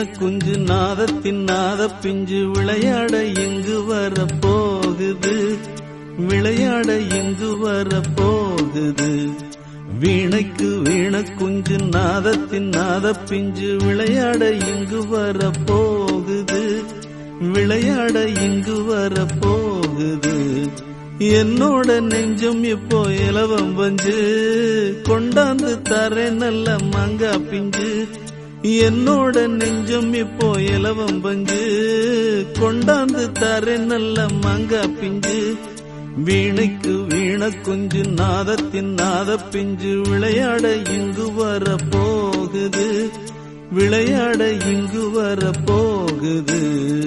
குஞ்சு நாதத்தின் நாத பிஞ்சு விளையாட எங்கு வர போகுது விளையாட எங்கு வர போகுது வீணைக்கு வீண குஞ்சு நாதத்தின் நாத பிஞ்சு விளையாட இங்கு வர போகுது விளையாட இங்கு வர போகுது என்னோட நெஞ்சம் இப்போ இலவம் வஞ்சு கொண்டாந்து தரேன் நல்ல மாங்கா பிஞ்சு என்னோட நெஞ்சம் இப்போ இலவம் பஞ்சு கொண்டாந்து தரேன் நல்ல மாங்கா பிஞ்சு வீணைக்கு வீண குஞ்சு நாதத்தின் நாத பிஞ்சு விளையாட இங்கு வர போகுது விளையாட இங்கு வர போகுது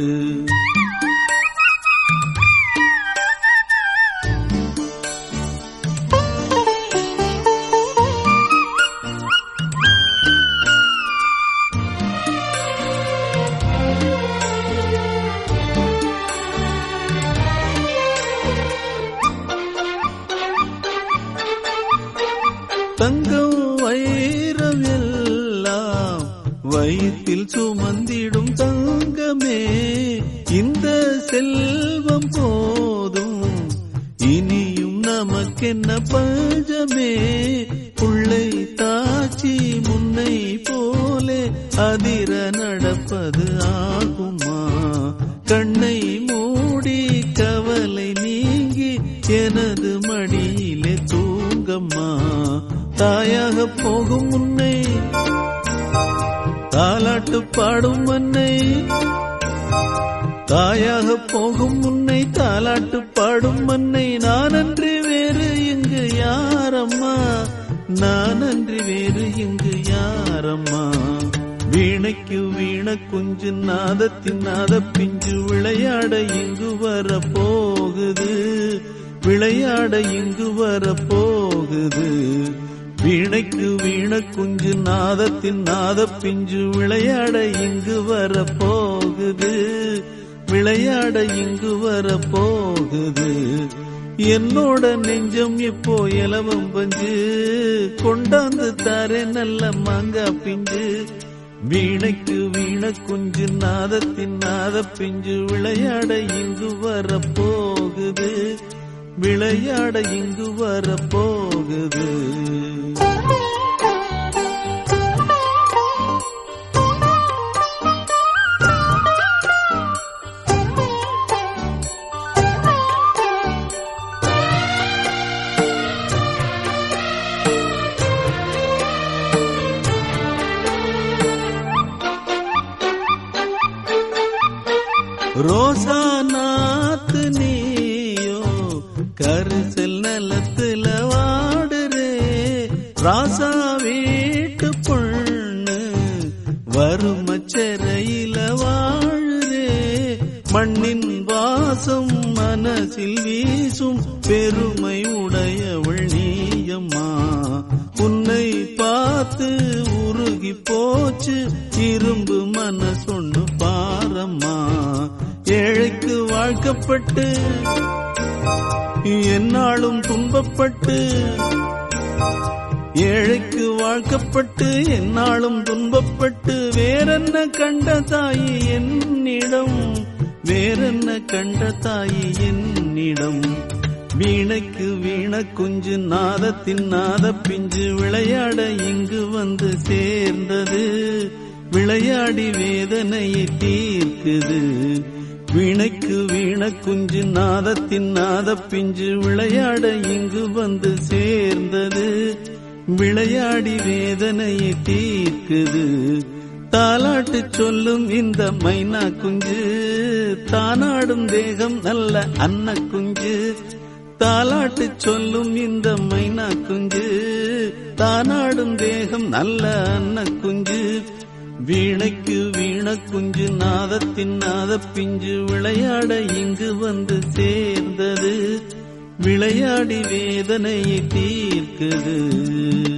தங்கம் வைரம் எல்லாம் வயிற்றில் சுமந்திடும் தங்கமே இந்த செல்வம் போதும் இனியும் நமக்கென்ன பஞ்சமே புள்ளை தாச்சி முன்னை போலே அதிர நடப்பது ஆகுமா கண்ணை மூடி கவலை நீங்கி எனது மடியிலே தூங்கம்மா தாயாக போகும் முன்னை தாலாட்டு பாடும் மன்னை தாயாக போகும் முன்னை தாலாட்டு பாடும் மன்னை நான் அன்றி வேறு இங்கு யாரம்மா நான் அன்றி வேறு இங்கு யாரம்மா வீணைக்கு வீண குஞ்சு நாதத்தின் நாத பிஞ்சு விளையாட இங்கு வர போகுது விளையாட இங்கு வர போகுது வீணைக்கு வீண குஞ்சு நாதத்தின் நாத பிஞ்சு விளையாட இங்கு வர போகுது விளையாட இங்கு வர போகுது என்னோட நெஞ்சம் இப்போ இலவம் பஞ்சு கொண்டாந்து தாரே நல்ல மாங்கா பிஞ்சு வீணைக்கு வீண குஞ்சு நாதத்தின் நாத பிஞ்சு விளையாட இங்கு வர போகுது விளையாட இங்கு வர போகுது ரோசா நாத்து நீயோ கரிசல் நிலத்துல வாடுறே ராசா வீட்டு பொண்ணு வறுமச்சரையில வாழுறே மண்ணின் வாசம் மனசில் வீசும் பெருமை உடையவள் நீயம்மா உன்னை பார்த்து உருகி போச்சு இரும்பு மனசொன்னு பாரம்மா ஏழைக்கு வாழ்க்கப்பட்டு என்னாலும் துன்பப்பட்டு ஏழைக்கு வாழ்க்கப்பட்டு என்னாலும் துன்பப்பட்டு வேறென்ன கண்ட தாயி என்னிடம் வேறென்ன கண்ட தாயி என்னிடம் வீணைக்கு வீண குஞ்சு நாதத்தின் நாத பிஞ்சு விளையாட இங்கு வந்து சேர்ந்தது விளையாடி வேதனையை தீர்க்குது வீணைக்கு வீண குஞ்சு நாதத்தின் நாத பிஞ்சு விளையாட இங்கு வந்து சேர்ந்தது விளையாடி வேதனையை தீர்க்குது தாலாட்டு சொல்லும் இந்த மைனா குஞ்சு தானாடும் தேகம் நல்ல அன்ன குஞ்சு தாலாட்டு சொல்லும் இந்த மைனா குஞ்சு தானாடும் தேகம் நல்ல அன்ன குஞ்சு வீணைக்கு வீண குஞ்சு நாதத்தின் நாத பிஞ்சு விளையாட இங்கு வந்து சேர்ந்தது விளையாடி வேதனையை தீர்க்குது